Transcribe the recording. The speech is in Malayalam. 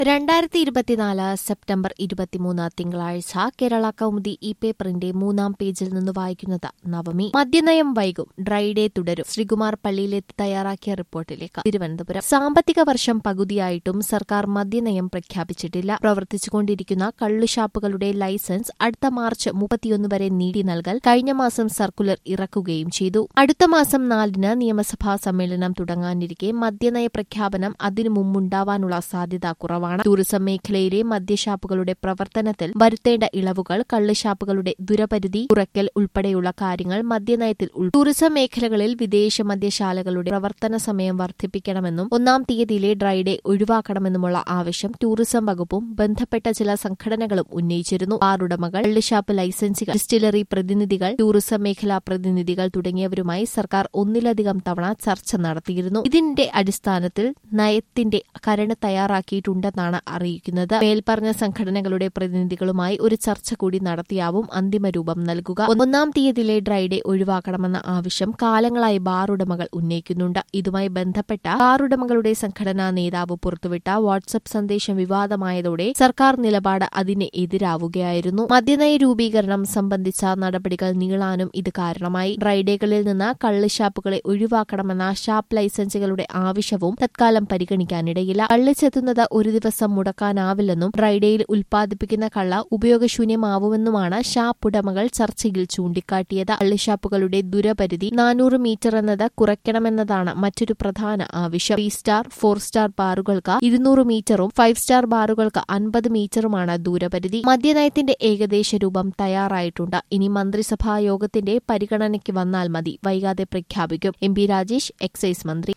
രണ്ടായിരത്തി ഇരുപത്തിനാല് സെപ്റ്റംബർ ഇരുപത്തിമൂന്ന് തിങ്കളാഴ്ച കേരള കൗമുദി ഇ പേപ്പറിന്റെ മൂന്നാം പേജിൽ നിന്ന് വായിക്കുന്നത് നവമി മദ്യനയം വൈകും ഡ്രൈ ഡേ തുടരും ശ്രീകുമാർ പള്ളിയിലെത്തി തയ്യാറാക്കിയ റിപ്പോർട്ടിലേക്ക് തിരുവനന്തപുരം സാമ്പത്തിക വർഷം പകുതിയായിട്ടും സർക്കാർ മദ്യനയം പ്രഖ്യാപിച്ചിട്ടില്ല പ്രവർത്തിച്ചുകൊണ്ടിരിക്കുന്ന കള്ളുഷാപ്പുകളുടെ ലൈസൻസ് അടുത്ത മാർച്ച് മുപ്പത്തിയൊന്ന് വരെ നീട്ടി നൽകൽ കഴിഞ്ഞ മാസം സർക്കുലർ ഇറക്കുകയും ചെയ്തു അടുത്ത മാസം നാലിന് നിയമസഭാ സമ്മേളനം തുടങ്ങാനിരിക്കെ മദ്യനയ പ്രഖ്യാപനം അതിനു മുമ്പുണ്ടാവാനുള്ള സാധ്യത കുറവാണ് ടൂറിസം മേഖലയിലെ മദ്യഷാപ്പുകളുടെ പ്രവർത്തനത്തിൽ വരുത്തേണ്ട ഇളവുകൾ കള്ളുഷാപ്പുകളുടെ ദുരപരിധി കുറയ്ക്കൽ ഉൾപ്പെടെയുള്ള കാര്യങ്ങൾ മദ്യനയത്തിൽ ഉൾ ടൂറിസം മേഖലകളിൽ വിദേശ മദ്യശാലകളുടെ പ്രവർത്തന സമയം വർദ്ധിപ്പിക്കണമെന്നും ഒന്നാം തീയതിയിലെ ഡ്രൈ ഡേ ഒഴിവാക്കണമെന്നുമുള്ള ആവശ്യം ടൂറിസം വകുപ്പും ബന്ധപ്പെട്ട ചില സംഘടനകളും ഉന്നയിച്ചിരുന്നു ബാറുടമകൾ കള്ളുഷാപ്പ് ലൈസൻസികൾ ഡിസ്റ്റിലറി പ്രതിനിധികൾ ടൂറിസം മേഖലാ പ്രതിനിധികൾ തുടങ്ങിയവരുമായി സർക്കാർ ഒന്നിലധികം തവണ ചർച്ച നടത്തിയിരുന്നു ഇതിന്റെ അടിസ്ഥാനത്തിൽ നയത്തിന്റെ കരട് തയ്യാറാക്കിയിട്ടുണ്ടെന്നാണ് അറിയിക്കുന്നത് മേൽപ്പറഞ്ഞ സംഘടനകളുടെ പ്രതിനിധികളുമായി ഒരു ചർച്ച കൂടി നടത്തിയാവും അന്തിമ രൂപം നൽകുക ഒന്നാം തീയതിയിലെ ഡ്രൈ ഡേ ഒഴിവാക്കണമെന്ന ആവശ്യം കാലങ്ങളായി ബാറുടമകൾ ഉന്നയിക്കുന്നുണ്ട് ഇതുമായി ബന്ധപ്പെട്ട ബാറുടമകളുടെ സംഘടനാ നേതാവ് പുറത്തുവിട്ട വാട്സ്ആപ്പ് സന്ദേശം വിവാദമായതോടെ സർക്കാർ നിലപാട് അതിന് എതിരാവുകയായിരുന്നു മദ്യനയ രൂപീകരണം സംബന്ധിച്ച നടപടികൾ നീളാനും ഇത് കാരണമായി ഡ്രൈഡേകളിൽ നിന്ന് കള്ളുഷാപ്പുകളെ ഒഴിവാക്കണമെന്ന ഷാപ്പ് ലൈസൻസുകളുടെ ആവശ്യവും തത്കാലം പരിഗണിക്കാനിടയില്ല കള്ളിച്ചെത്തുന്നത് ഒരു ദിവസം മുടക്കാനാവില്ലെന്നും ഡ്രൈഡേയിൽ ഉൽപ്പാദിപ്പിക്കുന്ന കള്ള ഉപയോഗശൂന്യമാവുമെന്നുമാണ് ഷാപ്പ് ഉടമകൾ ചർച്ചയിൽ ചൂണ്ടിക്കാട്ടിയത് കള്ളിഷാപ്പുകളുടെ ദുരപരിധി നാനൂറ് മീറ്റർ എന്നത് കുറയ്ക്കണമെന്നതാണ് മറ്റൊരു പ്രധാന ആവശ്യം ത്രീ സ്റ്റാർ ഫോർ സ്റ്റാർ ബാറുകൾക്ക് ഇരുന്നൂറ് മീറ്ററും ഫൈവ് സ്റ്റാർ ബാറുകൾക്ക് അൻപത് മീറ്ററുമാണ് ദൂരപരിധി മദ്യനയത്തിന്റെ ഏകദേശ രൂപം തയ്യാറായിട്ടുണ്ട് ഇനി മന്ത്രിസഭാ യോഗത്തിന്റെ പരിഗണനയ്ക്ക് വന്നാൽ മതി വൈകാതെ പ്രഖ്യാപിക്കും എം പി രാജേഷ് എക്സൈസ് മന്ത്രി